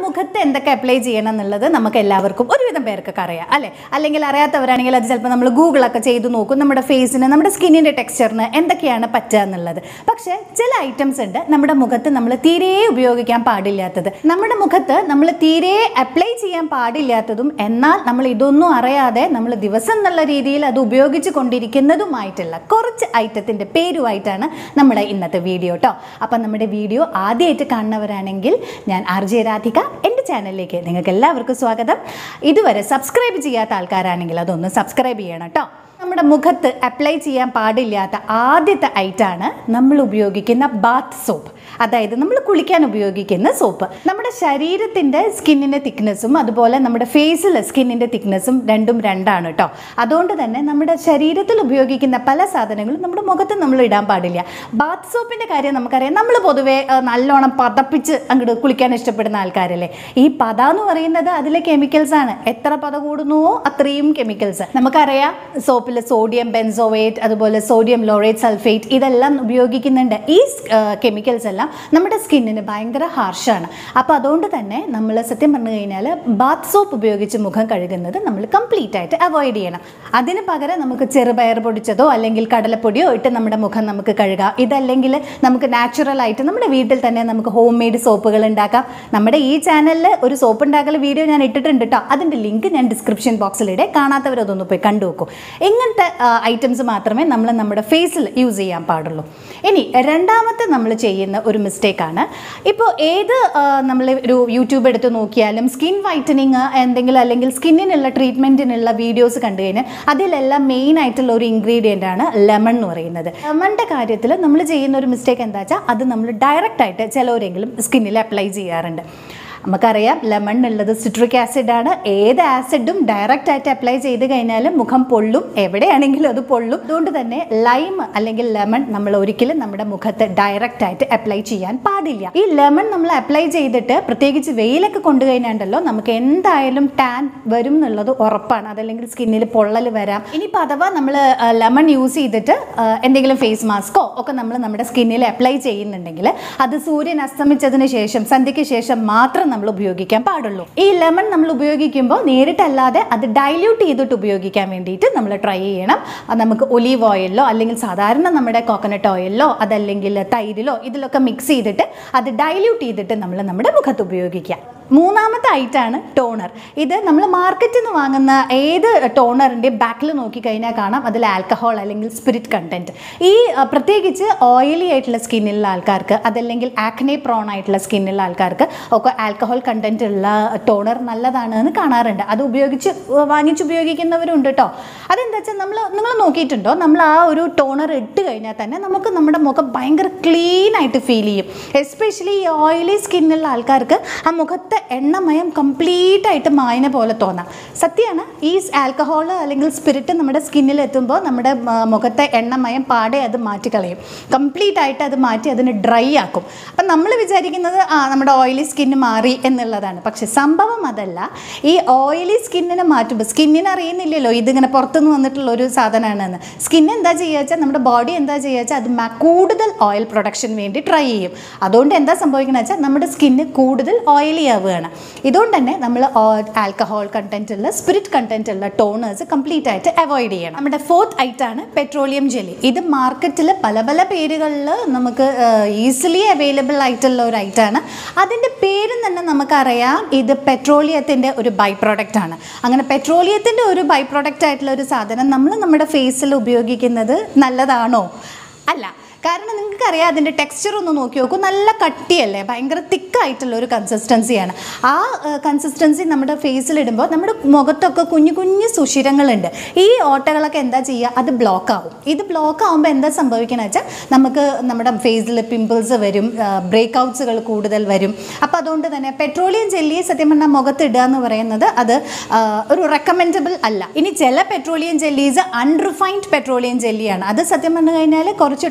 മുഖത്ത് എന്തൊക്കെ അപ്ലൈ ചെയ്യണം എന്നുള്ളത് നമുക്ക് എല്ലാവർക്കും ഒരുവിധം പേർക്കൊക്കെ അറിയാം അല്ലേ അല്ലെങ്കിൽ അറിയാത്തവരാണെങ്കിൽ അത് ചിലപ്പോൾ നമ്മൾ ഗൂഗിളൊക്കെ ചെയ്ത് നോക്കും നമ്മുടെ ഫേസിന് നമ്മുടെ സ്കിന്നിൻ്റെ ടെക്സ്ചറിന് എന്തൊക്കെയാണ് പറ്റുക എന്നുള്ളത് പക്ഷേ ചില ഐറ്റംസ് ഉണ്ട് നമ്മുടെ മുഖത്ത് നമ്മൾ തീരെ ഉപയോഗിക്കാൻ പാടില്ലാത്തത് നമ്മുടെ മുഖത്ത് നമ്മൾ തീരെ അപ്ലൈ ചെയ്യാൻ പാടില്ലാത്തതും എന്നാൽ നമ്മൾ ഇതൊന്നും അറിയാതെ നമ്മൾ ദിവസം എന്നുള്ള രീതിയിൽ അത് ഉപയോഗിച്ച് കൊണ്ടിരിക്കുന്നതുമായിട്ടുള്ള കുറച്ച് ഐറ്റത്തിൻ്റെ പേരുമായിട്ടാണ് നമ്മുടെ ഇന്നത്തെ വീഡിയോ കേട്ടോ അപ്പം നമ്മുടെ വീഡിയോ ആദ്യമായിട്ട് കാണുന്നവരാണെങ്കിൽ ഞാൻ ആർ ജെ രാധിക എൻ്റെ ചാനലിലേക്ക് നിങ്ങൾക്ക് എല്ലാവർക്കും സ്വാഗതം ഇതുവരെ സബ്സ്ക്രൈബ് ചെയ്യാത്ത ആൾക്കാരാണെങ്കിൽ അതൊന്ന് സബ്സ്ക്രൈബ് ചെയ്യണം കേട്ടോ നമ്മുടെ മുഖത്ത് അപ്ലൈ ചെയ്യാൻ പാടില്ലാത്ത ആദ്യത്തെ ഐറ്റാണ് നമ്മൾ ഉപയോഗിക്കുന്ന ബാത്ത് സോപ്പ് അതായത് നമ്മൾ കുളിക്കാൻ ഉപയോഗിക്കുന്ന സോപ്പ് നമ്മുടെ ശരീരത്തിൻ്റെ സ്കിന്നിൻ്റെ തിക്നെസ്സും അതുപോലെ നമ്മുടെ ഫേസിലെ സ്കിന്നിൻ്റെ തിക്നെസ്സും രണ്ടും രണ്ടാണ് കേട്ടോ അതുകൊണ്ട് തന്നെ നമ്മുടെ ശരീരത്തിൽ ഉപയോഗിക്കുന്ന പല സാധനങ്ങളും നമ്മുടെ മുഖത്ത് നമ്മൾ ഇടാൻ പാടില്ല ബാത്ത് സോപ്പിൻ്റെ കാര്യം നമുക്കറിയാം നമ്മൾ പൊതുവേ ആ, നല്ലോണം പതപ്പിച്ച് അങ്ങോട്ട് കുളിക്കാൻ ഇഷ്ടപ്പെടുന്ന ആൾക്കാരല്ലേ ഈ പത എന്ന് പറയുന്നത് അതിലെ കെമിക്കൽസ് ആണ് എത്ര പത കൂടുന്നുവോ അത്രയും കെമിക്കൽസ് നമുക്കറിയാം സോപ്പിൽ സോഡിയം ബെൻസോവേറ്റ് അതുപോലെ സോഡിയം ലോറേറ്റ് സൾഫേറ്റ് ഇതെല്ലാം ഉപയോഗിക്കുന്നുണ്ട് ഈ കെമിക്കൽസ് എല്ലാം നമ്മുടെ സ്കിന്നിന് ഭയങ്കര ഹാർഷാണ് അപ്പോൾ അതുകൊണ്ട് തന്നെ നമ്മൾ സത്യം പറഞ്ഞു കഴിഞ്ഞാൽ ബാത്ത് സോപ്പ് ഉപയോഗിച്ച് മുഖം കഴുകുന്നത് നമ്മൾ കംപ്ലീറ്റ് ആയിട്ട് അവോയ്ഡ് ചെയ്യണം അതിന് പകരം നമുക്ക് ചെറുപയർ പൊടിച്ചതോ അല്ലെങ്കിൽ കടലപ്പൊടിയോ ഇട്ട് നമ്മുടെ മുഖം നമുക്ക് കഴുകാം ഇതല്ലെങ്കിൽ നമുക്ക് നാച്ചുറൽ ആയിട്ട് നമ്മുടെ വീട്ടിൽ തന്നെ നമുക്ക് ഹോം മെയ്ഡ് സോപ്പുകൾ ഉണ്ടാക്കാം നമ്മുടെ ഈ ചാനലിൽ ഒരു സോപ്പ് ഉണ്ടാക്കൽ വീഡിയോ ഞാൻ ഇട്ടിട്ടുണ്ട് കേട്ടോ അതിൻ്റെ ലിങ്ക് ഞാൻ ഡിസ്ക്രിപ്ഷൻ ബോക്സിലിടെ കാണാത്തവരതൊന്ന് പോയി കണ്ടു നോക്കൂ ഇങ്ങനത്തെ ഐറ്റംസ് മാത്രമേ നമ്മൾ നമ്മുടെ ഫേസിൽ യൂസ് ചെയ്യാൻ പാടുള്ളൂ ഇനി രണ്ടാമത്തെ നമ്മൾ ചെയ്യുന്ന ഒരു മിസ്റ്റേക്കാണ് ഇപ്പോൾ ഏത് നമ്മൾ ഒരു യൂട്യൂബ് എടുത്ത് നോക്കിയാലും സ്കിൻ വൈറ്റനിങ് എന്തെങ്കിലും അല്ലെങ്കിൽ സ്കിന്നിനുള്ള ട്രീറ്റ്മെൻറ്റിനുള്ള വീഡിയോസ് കണ്ടു കഴിഞ്ഞാൽ അതിലെല്ലാം മെയിൻ ആയിട്ടുള്ള ഒരു ഇൻഗ്രീഡിയൻ്റ് ആണ് ലെമൺ എന്ന് പറയുന്നത് ലെമണിൻ്റെ കാര്യത്തിൽ നമ്മൾ ചെയ്യുന്ന ഒരു മിസ്റ്റേക്ക് എന്താ വെച്ചാൽ അത് നമ്മൾ ഡയറക്റ്റ് ആയിട്ട് ചിലവരെങ്കിലും സ്കിന്നിൽ അപ്ലൈ ചെയ്യാറുണ്ട് നമുക്കറിയാം ലെമൺ ഉള്ളത് സിട്രിക് ആസിഡ് ആണ് ഏത് ആസിഡും ഡയറക്റ്റ് ആയിട്ട് അപ്ലൈ ചെയ്ത് കഴിഞ്ഞാൽ മുഖം പൊള്ളും എവിടെയാണെങ്കിലും അത് പൊള്ളും അതുകൊണ്ട് തന്നെ ലൈം അല്ലെങ്കിൽ ലെമൺ നമ്മൾ ഒരിക്കലും നമ്മുടെ മുഖത്ത് ഡയറക്റ്റ് ആയിട്ട് അപ്ലൈ ചെയ്യാൻ പാടില്ല ഈ ലെമൺ നമ്മൾ അപ്ലൈ ചെയ്തിട്ട് പ്രത്യേകിച്ച് വെയിലൊക്കെ കൊണ്ടു കഴിഞ്ഞാണ്ടല്ലോ നമുക്ക് എന്തായാലും ടാൻ വരും എന്നുള്ളത് ഉറപ്പാണ് അതല്ലെങ്കിൽ സ്കിന്നിൽ പൊള്ളൽ വരാം ഇനിയിപ്പോൾ അഥവാ നമ്മൾ ലെമൺ യൂസ് ചെയ്തിട്ട് ആ, എന്തെങ്കിലും ഫേസ് മാസ്കോ ഒക്കെ നമ്മൾ നമ്മുടെ സ്കിന്നിൽ അപ്ലൈ ചെയ്യുന്നുണ്ടെങ്കിൽ അത് സൂര്യൻ അസ്തമിച്ചതിന് ശേഷം സന്ധ്യയ്ക്ക് ശേഷം മാത്രം നമ്മൾ ഉപയോഗിക്കാൻ പാടുള്ളൂ ഈ ലെമൺ നമ്മൾ ഉപയോഗിക്കുമ്പോൾ നേരിട്ടല്ലാതെ അത് ഡൈല്യൂട്ട് ചെയ്തിട്ട് ഉപയോഗിക്കാൻ വേണ്ടിയിട്ട് നമ്മൾ ട്രൈ ചെയ്യണം അത് നമുക്ക് ഒലീവ് ഓയിലിലോ അല്ലെങ്കിൽ സാധാരണ നമ്മുടെ കോക്കനട്ട് ഓയിലിലോ അതല്ലെങ്കിൽ തൈരിലോ ഇതിലൊക്കെ മിക്സ് ചെയ്തിട്ട് അത് ഡൈല്യൂട്ട് ചെയ്തിട്ട് നമ്മൾ നമ്മുടെ മുഖത്ത് ഉപയോഗിക്കുക മൂന്നാമത്തെ ഐറ്റാണ് ടോണർ ഇത് നമ്മൾ മാർക്കറ്റിൽ നിന്ന് വാങ്ങുന്ന ഏത് ടോണറിൻ്റെ ബാക്കിൽ നോക്കിക്കഴിഞ്ഞാൽ കാണാം അതിൽ ആൽക്കഹോൾ അല്ലെങ്കിൽ സ്പിരിറ്റ് കണ്ടൻറ്റ് ഈ ആ, പ്രത്യേകിച്ച് ഓയിലി ആയിട്ടുള്ള സ്കിന്നിലുള്ള ആൾക്കാർക്ക് അതല്ലെങ്കിൽ ആക്നെ പ്രോൺ ആയിട്ടുള്ള സ്കിന്നിലുള്ള ആൾക്കാർക്ക് ഒക്കെ ആൽക്കഹോൾ കണ്ടൻറ്റ് ഉള്ള ടോണർ നല്ലതാണ് എന്ന് കാണാറുണ്ട് അത് ഉപയോഗിച്ച് വാങ്ങിച്ച് ഉപയോഗിക്കുന്നവരുണ്ട് കേട്ടോ അതെന്താ വെച്ചാൽ നമ്മൾ നിങ്ങൾ നോക്കിയിട്ടുണ്ടോ നമ്മൾ ആ ഒരു ടോണർ ഇട്ട് കഴിഞ്ഞാൽ തന്നെ നമുക്ക് നമ്മുടെ മുഖം ഭയങ്കര ക്ലീൻ ആയിട്ട് ഫീൽ ചെയ്യും എസ്പെഷ്യലി ഈ ഓയിലി സ്കിന്നുള്ള ആൾക്കാർക്ക് ആ മുഖത്തെ എണ്ണമയം കംപ്ലീറ്റ് ആയിട്ട് മായന പോലെ തോന്നാം സത്യമാണ് ഈ ആൽക്കഹോൾ അല്ലെങ്കിൽ സ്പിരിറ്റ് നമ്മുടെ സ്കിന്നിൽ എത്തുമ്പോൾ നമ്മുടെ ആ, മുഖത്തെ എണ്ണമയം പാടെ അത് മാറ്റിക്കളയും കംപ്ലീറ്റ് ആയിട്ട് അത് മാറ്റി അതിന് ഡ്രൈ ആക്കും അപ്പം നമ്മൾ വിചാരിക്കുന്നത് ആ നമ്മുടെ ഓയിലി സ്കിന്ന് മാറി എന്നുള്ളതാണ് പക്ഷെ സംഭവം അതല്ല ഈ ഓയിലി സ്കിന്നിനെ മാറ്റുമ്പോൾ സ്കിന്നിന് അറിയുന്നില്ലല്ലോ ഇതിങ്ങനെ പുറത്തുനിന്ന് വന്നിട്ടുള്ള ഒരു സാധനമാണെന്ന് സ്കിൻ എന്താ ചെയ്യുക വെച്ചാൽ നമ്മുടെ ബോഡി എന്താ ചെയ്യുക വെച്ചാൽ അത് മ- കൂടുതൽ ഓയിൽ പ്രൊഡക്ഷൻ വേണ്ടി ട്രൈ ചെയ്യും അതുകൊണ്ട് എന്താ സംഭവിക്കുന്നത് വെച്ചാൽ നമ്മുടെ സ്കിന്ന് കൂടുതൽ ഓയിലി ആവുകയാണ് ഇതുകൊണ്ട് തന്നെ നമ്മൾ ആൽക്കഹോൾ കണ്ടന്റ് ഉള്ള സ്പിരിറ്റ് കണ്ടന്റ് ഉള്ള ടോണേഴ്സ് കംപ്ലീറ്റ് ആയിട്ട് അവോയ്ഡ് ചെയ്യണം നമ്മുടെ ഫോർത്ത് ഐറ്റാണ് പെട്രോളിയം ജെല്ലി ഇത് മാർക്കറ്റിൽ പല പല പേരുകളിൽ നമുക്ക് ഈസിലി അവൈലബിൾ ആയിട്ടുള്ള ഒരു ഐറ്റാണ് അതിൻ്റെ പേരും തന്നെ നമുക്കറിയാം ഇത് പെട്രോളിയത്തിൻ്റെ ഒരു ബൈ പ്രോഡക്റ്റ് ആണ് അങ്ങനെ പെട്രോളിയത്തിൻ്റെ ഒരു ബൈ പ്രോഡക്റ്റ് ആയിട്ടുള്ള ഒരു സാധനം നമ്മൾ നമ്മുടെ ഫേസിൽ ഉപയോഗിക്കുന്നത് നല്ലതാണോ അല്ല കാരണം നിങ്ങൾക്കറിയാം അതിൻ്റെ ടെക്സ്ചർ ഒന്ന് നോക്കി നോക്കൂ നല്ല കട്ടിയല്ലേ ഭയങ്കര തിക്കായിട്ടുള്ള ഒരു കൺസിസ്റ്റൻസിയാണ് ആ കൺസിസ്റ്റൻസി നമ്മുടെ ഫേസിലിടുമ്പോൾ നമ്മുടെ മുഖത്തൊക്കെ കുഞ്ഞു കുഞ്ഞു സുഷിരങ്ങളുണ്ട് ഈ ഓട്ടകളൊക്കെ എന്താ ചെയ്യുക അത് ബ്ലോക്ക് ആവും ഇത് ബ്ലോക്ക് ആവുമ്പോൾ എന്താ സംഭവിക്കണമെന്ന് വെച്ചാൽ നമുക്ക് നമ്മുടെ ഫേസിൽ പിമ്പിൾസ് വരും ബ്രേക്ക് ഔട്ട്സുകൾ കൂടുതൽ വരും അപ്പോൾ അതുകൊണ്ട് തന്നെ പെട്രോളിയം ജെല്ലി സത്യം പറഞ്ഞാൽ മുഖത്ത് ഇടുക എന്ന് പറയുന്നത് അത് ആ, ഒരു റെക്കമെൻഡബിൾ അല്ല ഇനി ചില പെട്രോളിയം ജെല്ലീസ് അൺറിഫൈൻഡ് പെട്രോളിയം ജെല്ലിയാണ് അത് സത്യം പറഞ്ഞു കഴിഞ്ഞാൽ കുറച്ച് ടോക്സിക്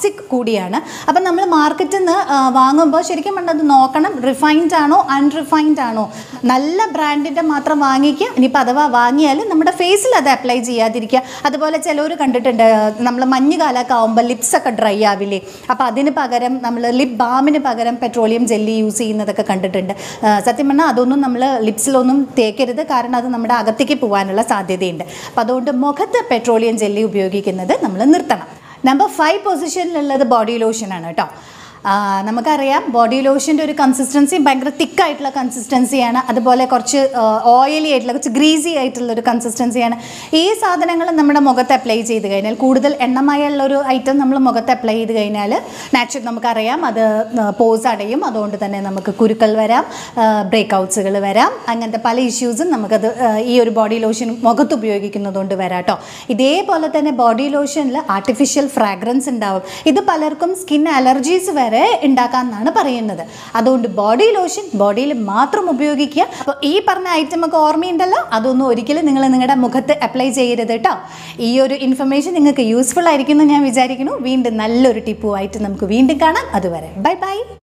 ടോക്സിക് കൂടിയാണ് അപ്പം നമ്മൾ മാർക്കറ്റിൽ നിന്ന് വാങ്ങുമ്പോൾ ശരിക്കും പറഞ്ഞാൽ അത് നോക്കണം റിഫൈൻഡ് ആണോ അൺറിഫൈൻഡ് ആണോ നല്ല ബ്രാൻഡിൻ്റെ മാത്രം വാങ്ങിക്കുക ഇനിയിപ്പോൾ അഥവാ വാങ്ങിയാൽ നമ്മുടെ ഫേസിൽ അത് അപ്ലൈ ചെയ്യാതിരിക്കുക അതുപോലെ ചിലവർ കണ്ടിട്ടുണ്ട് നമ്മൾ മഞ്ഞുകാലമൊക്കെ ആകുമ്പോൾ ലിപ്സ് ഒക്കെ ഡ്രൈ ആവില്ലേ അപ്പോൾ അതിന് പകരം നമ്മൾ ലിപ് ബാമിന് പകരം പെട്രോളിയം ജെല്ലി യൂസ് ചെയ്യുന്നതൊക്കെ കണ്ടിട്ടുണ്ട് ആ, സത്യം പറഞ്ഞാൽ അതൊന്നും നമ്മൾ ലിപ്സിലൊന്നും തേക്കരുത് കാരണം അത് നമ്മുടെ അകത്തേക്ക് പോകാനുള്ള സാധ്യതയുണ്ട് അപ്പോൾ അതുകൊണ്ട് മുഖത്ത് പെട്രോളിയം ജെല്ലി ഉപയോഗിക്കുന്നത് നമ്മൾ നിർത്തണം നമ്പർ ഫൈവ് പൊസിഷനിലുള്ളത് ബോഡി ലോഷനാണ് കേട്ടോ ആ, നമുക്കറിയാം ബോഡി ലോഷൻ്റെ ഒരു കൺസിസ്റ്റൻസി ഭയങ്കര തിക്കായിട്ടുള്ള കൺസിസ്റ്റൻസിയാണ് അതുപോലെ കുറച്ച് ഓയിലി ആയിട്ടുള്ള കുറച്ച് ഗ്രീസി ആയിട്ടുള്ള ഒരു കൺസിസ്റ്റൻസിയാണ് ഈ സാധനങ്ങൾ നമ്മുടെ മുഖത്ത് അപ്ലൈ ചെയ്ത് കഴിഞ്ഞാൽ കൂടുതൽ എണ്ണമയുള്ള ഒരു ഐറ്റം നമ്മൾ മുഖത്ത് അപ്ലൈ ചെയ്ത് കഴിഞ്ഞാൽ നാച്ചുറൽ നമുക്കറിയാം അത് പോസ് അടയും അതുകൊണ്ട് തന്നെ നമുക്ക് കുരുക്കൾ വരാം ബ്രേക്ക് ഔട്ട്സുകൾ വരാം അങ്ങനത്തെ പല ഇഷ്യൂസും നമുക്കത് ആ, ഈ ഒരു ബോഡി ലോഷൻ മുഖത്ത് ഉപയോഗിക്കുന്നതുകൊണ്ട് വരാം കേട്ടോ ഇതേപോലെ തന്നെ ബോഡി ലോഷനിൽ ആർട്ടിഫിഷ്യൽ ഫ്രാഗ്രൻസ് ഉണ്ടാവും ഇത് പലർക്കും സ്കിൻ അലർജീസ് വരെ ഉണ്ടാക്കാമെന്നാണ് പറയുന്നത് അതുകൊണ്ട് ബോഡി ലോഷൻ ബോഡിയിൽ മാത്രം ഉപയോഗിക്കുക അപ്പോൾ ഈ പറഞ്ഞ ഐറ്റം ഒക്കെ ഓർമ്മയുണ്ടല്ലോ അതൊന്നും ഒരിക്കലും നിങ്ങൾ നിങ്ങളുടെ മുഖത്ത് അപ്ലൈ ചെയ്യരുത് കേട്ടോ ഈ ഒരു ഇൻഫർമേഷൻ നിങ്ങൾക്ക് യൂസ്ഫുൾ ആയിരിക്കും എന്ന് ഞാൻ വിചാരിക്കുന്നു വീണ്ടും നല്ലൊരു ടിപ്പുമായിട്ട് നമുക്ക് വീണ്ടും കാണാം അതുവരെ ബൈ ബൈ